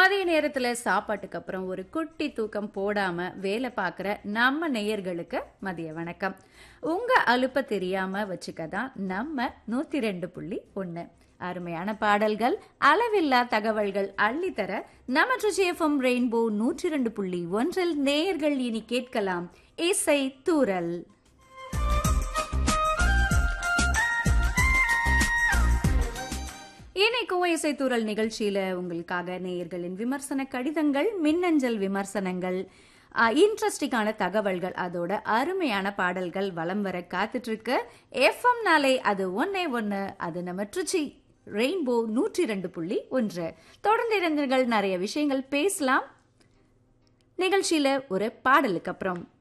மதிய நேரத்துல சாப்பாட்டுக்கு அப்புறம் ஒரு குட்டி தூக்கம் போடாம வேலை பார்க்குற நம்ம நேயர்களுக்கு மதிய வணக்கம் உங்க அலுப்ப தெரியாம வச்சுக்க தான் நம்ம நூத்தி ரெண்டு புள்ளி ஒன்னு அருமையான பாடல்கள் அளவில்லா தகவல்கள் அள்ளித்தர நம்ம ட்ரிஜிஎஃப்எம் ரெயின்போ நூற்றி ரெண்டு புள்ளி ஒன்றில் நேயர்கள் இனி கேட்கலாம் இசை தூரல் இன்னைக்கும் இசைத்தூரல் நிகழ்ச்சியில உங்களுக்காக நேயர்களின் விமர்சன கடிதங்கள் மின்னஞ்சல் விமர்சனங்கள் இன்ட்ரெஸ்டிங்கான தகவல்கள் அதோட அருமையான பாடல்கள் வலம் வர காத்துட்டு இருக்கு எஃப்எம் நாளை அது ஒன்னே ஒன்னு அது நம்ம ட்ரிச்சி ரெயின்போ நூற்றி ரெண்டு புள்ளி ஒன்று தொடர்ந்து இருந்தீர்கள் நிறைய விஷயங்கள் பேசலாம் நிகழ்ச்சியில ஒரு பாடலுக்கு அப்புறம்